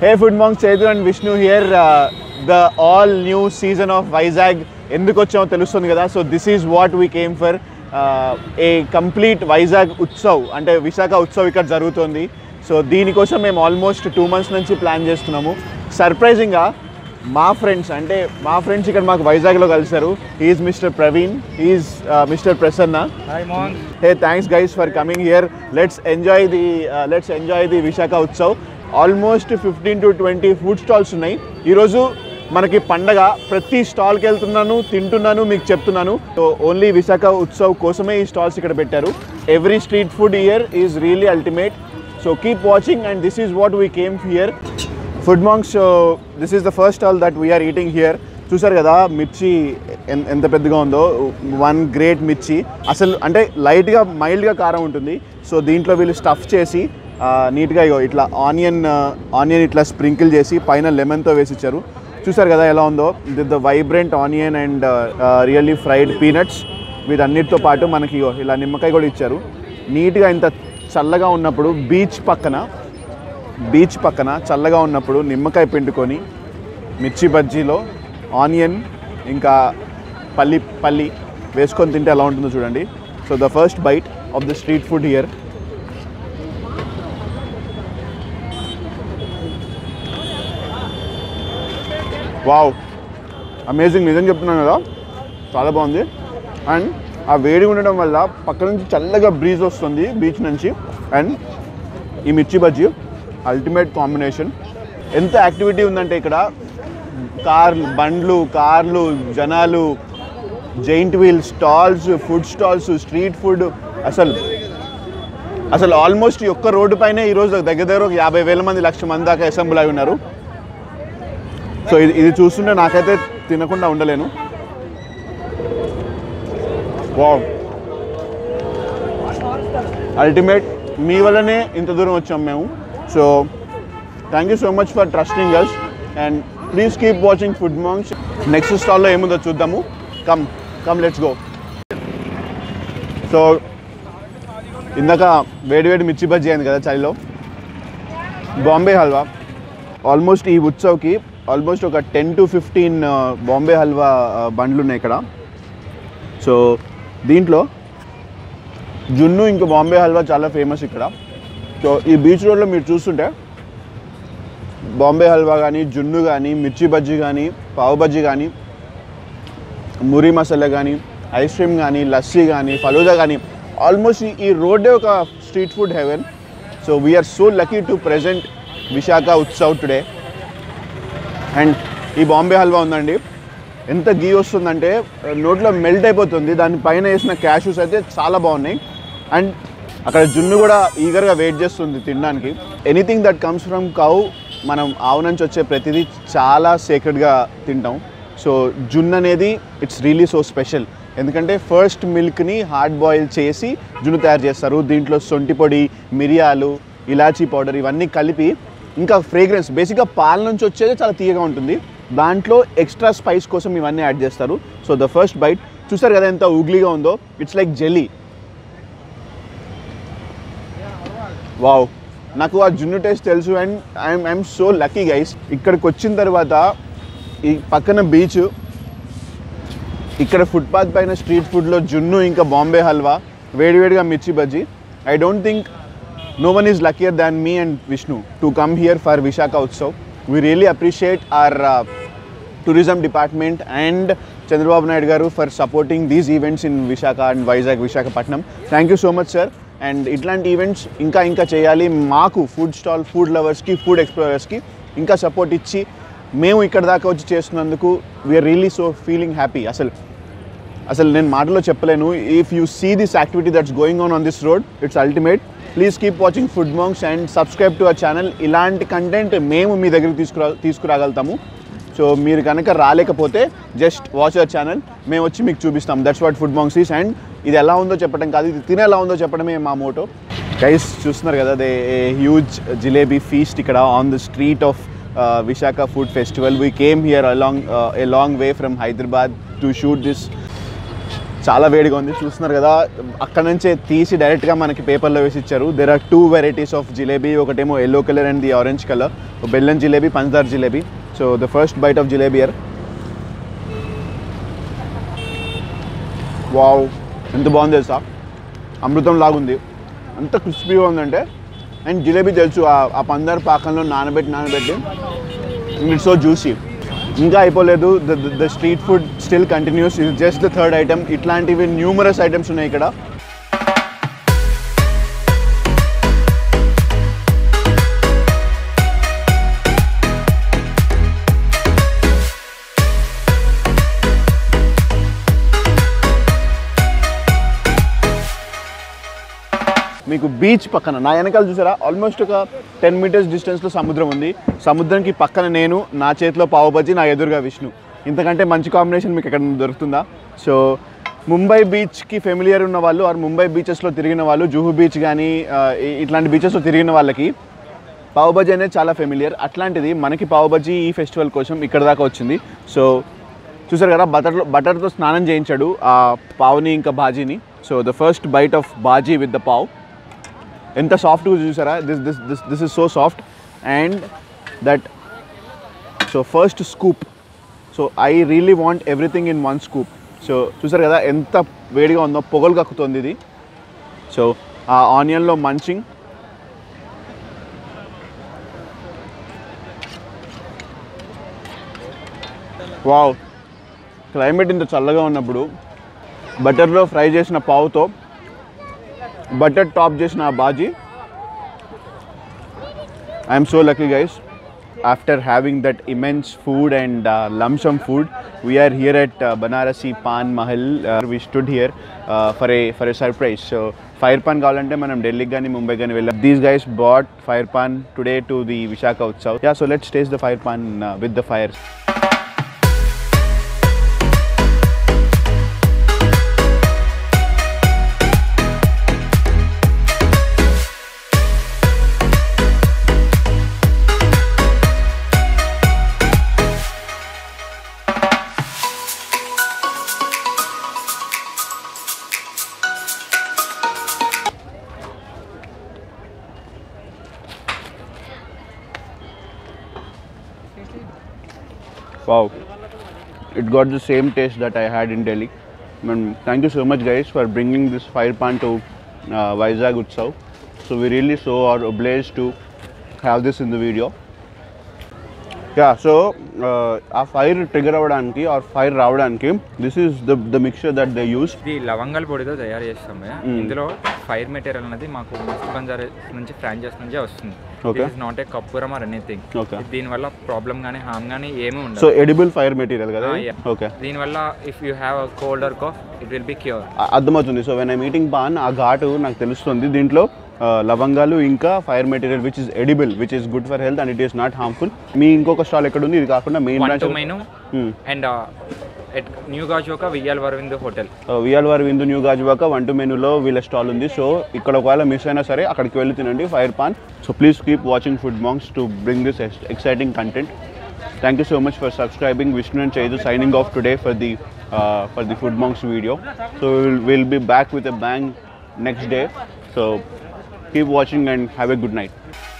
Hey food monk Chaitu and Vishnu here the all new season of Vizag ఎందుకు వచ్చామో తెలుస్తుంది కదా so this is what we came for a complete Vizag Utsav అంటే విశాఖ ఉత్సవ్ ఇక్కడ జరుగుతుంది సో దీనికోసం మేము ఆల్మోస్ట్ టూ మంత్స్ నుంచి ప్లాన్ చేస్తున్నాము సర్ప్రైజింగ్గా మా ఫ్రెండ్స్ అంటే మా ఫ్రెండ్స్ ఇక్కడ మాకు వైజాగ్లో కలిశారు is mister Praveen is mister Prasanna Hi, Monk. Hey thanks guys for coming here let's enjoy the let's enjoy the Visakha Utsav almost fifteen to twenty food stalls ఉన్నాయి ఈరోజు మనకి పండగ ప్రతి స్టాల్కి వెళ్తున్నాను తింటున్నాను మీకు చెప్తున్నాను సో ఓన్లీ విశాఖ ఉత్సవ్ కోసమే ఈ స్టాల్స్ ఇక్కడ పెట్టారు every street food here is really ultimate so keep watching and this is what we came here food monks this is the first stall that we are eating here చూసారు కదా మిర్చి ఎన్- ఎంత పెద్దగా ఉందో వన్ గ్రేట్ మిర్చి అసలు అంటే లైట్గా మైల్డ్గా కారం ఉంటుంది సో దీంట్లో వీళ్ళు స్టఫ్ చేసి నీట్గా ఇగో ఇట్లా ఆనియన్ ఆనియన్ ఇట్లా స్ప్రింకిల్ చేసి పైన లెమన్తో వేసి ఇచ్చారు చూసారు కదా ఎలా ఉందో the the vibrant onion and really fried peanuts వీటన్నిటితో పాటు మనకి ఇగో ఇలా నిమ్మకాయ కూడా ఇచ్చారు నీట్గా ఇంత చల్లగా ఉన్నప్పుడు బీచ్ పక్కన బీచ్ పక్కన చల్లగా ఉన్నప్పుడు నిమ్మకాయ పిండుకొని మిర్చి బజ్జీలో ఆనియన్ ఇంకా పల్లి పల్లి వేసుకొని తింటే ఎలా ఉంటుందో చూడండి so the first bite of the street food here wow amazing నిజం చెప్తున్నాను కదా చాలా బాగుంది అండ్ ఆ వేడి ఉండడం వల్ల పక్క నుంచి చల్లగా బ్రీజ్ వస్తుంది బీచ్ నుంచి అండ్ ఈ మిర్చి బజ్జీ అల్టిమేట్ కాంబినేషన్ ఎంత యాక్టివిటీ ఉందంటే ఇక్కడ కార్లు బండ్లు కార్లు జనాలు giant wheel stalls food stalls street food అసలు అసలు ఆల్మోస్ట్ ఈ ఒక్క రోడ్డు పైన ఈరోజు దగ్గర దగ్గర ఒక యాభై వేల మంది లక్ష మంది దాకా అసెంబ్ల్ అయి ఉన్నారు సో ఇది ఇది చూస్తుంటే నాకైతే తినకుండా ఉండలేను వావ్ అల్టిమేట్ మీ వల్లనే ఇంత దూరం వచ్చాం మేము so thank you so much for trusting us and please keep watching food monks next స్టాల్లో ఏముందో చూద్దాము come come let's go so ఇందాక వేడి వేడి మిర్చి బజ్జీ అయింది కదా చలిలో బాంబే హల్వా ఆల్మోస్ట్ ఈ ఉత్సవ్కి ఆల్మోస్ట్ ఒక ten to fifteen Bombay halwa ఆ, బండ్లు ఉన్నాయి ఇక్కడ సో దీంట్లో జున్ను ఇంకా బాంబే హల్వా చాలా ఫేమస్ ఇక్కడ సో ఈ బీచ్ రోడ్లో మీరు చూస్తుంటే బాంబే హల్వా కానీ జున్ను కానీ మిర్చి బజ్జీ కానీ పావు బజ్జీ కానీ మురి మసాలా కానీ ఐస్ క్రీమ్ కానీ లస్సీ కానీ ఫలూదా కానీ ఆల్మోస్ట్ ఈ- ఈ రోడ్డే ఒక street food heaven so we are so lucky to present Visakha Utsav today and ఈ బాంబే హల్వా ఉందండి ఎంత గీ వస్తుందంటే ఆ, నోట్లో మెల్ట్ అయిపోతుంది దాని పైన వేసిన క్యాషూస్ అయితే చాలా బాగున్నాయి అండ్ అక్కడ జున్ను కూడా ఈగర్గా వెయిట్ చేస్తుంది తినడానికి anything that comes from cow మనం ఆవు నుంచి వచ్చే ప్రతిదీ చాలా సేక్రెడ్గా తింటాం సో జున్ను అనేది ఇట్స్ రియలీ సో స్పెషల్ ఎందుకంటే ఫస్ట్ మిల్క్ని హార్డ్ బాయిల్ చేసి జున్ను తయారు చేస్తారు దీంట్లో సొంటి పొడి మిరియాలు ఇలాచీ పౌడర్ ఇవన్నీ కలిపి ఇంకా ఫ్రేగ్రెన్స్ బేసిక్గా పాల నుంచి వచ్చేది చాలా తీయగా ఉంటుంది దాంట్లో ఎక్స్ట్రా స్పైస్ కోసం ఇవన్నీ యాడ్ చేస్తారు సో ద ఫస్ట్ బైట్ చూసారు కదా ఎంత ఊగ్లీగా ఉందో ఇట్స్ లైక్ జెల్లీ వావ్ నాకు ఆ జున్ను టేస్ట్ తెలుసు and I'm I'm so lucky guys ఇక్కడికి వచ్చిన తర్వాత ఈ పక్కన బీచ్ ఇక్కడ ఫుట్పాత్ పైన స్ట్రీట్ ఫుడ్లో జున్ను ఇంకా బాంబే హల్వా వేడివేడిగా mirchi bajji I don't think no one is luckier than me and Vishnu to come here for Visakha Utsav we really appreciate our tourism department and Chandrababu Naidu garu for supporting these events in Visakha and Vizag Visakhapatnam thank you so much sir and ఇట్లాంటి events ఇంకా ఇంకా చేయాలి మాకు food stall food లవర్స్కి food ఎక్స్ప్లోరర్స్కి ఇంకా support ఇచ్చి మేము ఇక్కడ దాకా వచ్చి చేస్తున్నందుకు we are really so feeling happy అసలు అసలు నేను మాటలో చెప్పలేను if you see this activity that's going on on this road it's ultimate please keep watching food monks and subscribe to our channel ఇలాంటి కంటెంట్ మేము మీ దగ్గరికి తీసుకురా తీసుకురాగలుగుతాము సో మీరు కనుక రాలేకపోతే జస్ట్ వాచ్ అవర్ ఛానల్ మేము వచ్చి మీకు చూపిస్తాం that's what food monks is and ఇది ఎలా ఉందో చెప్పడం కాదు ఇది తినే ఎలా ఉందో చెప్పడమే మా మోటో గైస్ చూస్తున్నారు కదా దే హ్యూజ్ జిలేబీ ఫీస్ట్ ఇక్కడ on the street of Visakha food festival we came here along a long way from Hyderabad to shoot this చాలా వేడిగా ఉంది చూస్తున్నారు కదా అక్కడ నుంచే తీసి డైరెక్ట్గా మనకి పేపర్లో వేసి ఇచ్చారు there are two varieties of jalebi ఒకటేమో yellow colour and the orange colour బెల్లం జిలేబీ పంచదార్ jalebi so the first bite of jalebi here wow ఎంత బాగుంది తెలుసా అమృతం లాగుంది అంత క్రిస్పీగా ఉందంటే అండ్ జిలేబీ తెలుసు ఆ- ఆ పందారు పాకంలో నానబెట్టి నానబెట్టి ఇట్స్ సో జ్యూసీ ఇంకా అయిపోలేదు the the street food still continues ఇది జస్ట్ ద థర్డ్ ఐటమ్ ఇట్లాంటివి న్యూమరస్ ఐటమ్స్ ఉన్నాయి ఇక్కడ మీకు బీచ్ పక్కన నా వెనకాల చూసారా ఆల్మోస్ట్ ఒక టెన్ మీటర్స్ డిస్టెన్స్లో సముద్రం ఉంది సముద్రంకి పక్కన నేను నా చేతిలో పావు బజ్జీ నా ఎదురుగా విష్ణు ఇంతకంటే మంచి కాంబినేషన్ మీకు ఎక్కడ దొరుకుతుందా సో ముంబై బీచ్కి ఫెమిలియర్ ఉన్న వాళ్ళు ఆర్ ముంబై బీచెస్లో తిరిగిన వాళ్ళు జూహు బీచ్ కానీ ఆ, ఇ- ఇట్లాంటి బీచెస్లో తిరిగిన వాళ్ళకి పావు బజ్జీ అనేది చాలా ఫెమిలియర్ అట్లాంటిది మనకి పావు బజ్జీ ఈ ఫెస్టివల్ కోసం ఇక్కడ దాకా వచ్చింది సో చూసారు కదా బటర్లో బటర్తో స్నానం చేయించాడు ఆ పావుని ఇంకా బాజీని so the first bite of bhaji with the pav ఎంత సాఫ్ట్గా చూసారా this this this this is so soft and that so first scoop so I really want everything in one scoop so చూసారు కదా ఎంత వేడిగా ఉందో పొగలు కక్కుతుంది ఇది సో ఆ ఆనియన్లో మంచింగ్ వావ్ క్లైమేట్ ఇంత చల్లగా ఉన్నప్పుడు బటర్లో ఫ్రై చేసిన పావుతో బటర్ టాప్ చేసిన ఆ బాజీ I'm so lucky guys after having that immense food and wholesome food we're here at Banarasi paan Mahal we stood here for a for a surprise so fire paan కావాలంటే మనం ఢిల్లీకి కానీ ముంబై కానీ వెళ్ళాం this guys bought fire paan today to the Visakha Utsav yeah so let's taste the fire paan with the fire Wow, it got the same taste that I had in Delhi. And thank you so much, guys, for bringing this fire pan to uh, Vizag Utsav. So we really so are obliged to have this in the video. Yeah so ఆ fire trigger అవ్వడానికి ఆ fire రావడానికి this is the the mixture that they use ఇది లవంగాల పొడితో తయారు చేస్తాం కదా. ఇందులో ఫైర్ మెటీరియల్ అనేది మాకు మస్త్ బంజార్ నుంచి ఫ్రాంచైజ్ నుంచే వస్తుంది Okay. ఇస్ నాట్ ఏ కప్పురం ఆర్ ఎనీథింగ్ Okay. దీనివల్ల ప్రాబ్లం కానీ హామ్ కానీ ఏమీ సో ఉండదు ఎడిబుల్ ఫైర్ మెటీరియల్ కదా Ah, yeah. ఓకే దీనివల్ల if you have a cold or cough it will be cure అర్థమవుతుంది so when I meeting paan ఆ ఘాటు నాకు తెలుస్తుంది దీంట్లో ఆ, లవంగాలు ఇంకా fire material which is edible which is good for health and it is not harmful మీ ఇంకొక స్టాల్ ఎక్కడ ఉంది ఇది కాకుండా main one two branch menu and at new Gajuwaka VL వరవింద్ hotel VR Vaari Vindu new Gajuwaka one to మెనూలో వీళ్ళ స్టాల్ ఉంది సో ఇక్కడ ఒకవేళ మిస్ అయినా సరే అక్కడికి వెళ్ళి తినండి fire paan so please keep watching food mongs to bring this exciting content thank you so much for subscribing Vishnu and Chaidu signing off today for the for the food mongs video so will will be back with a bang next day so keep watching and have a good night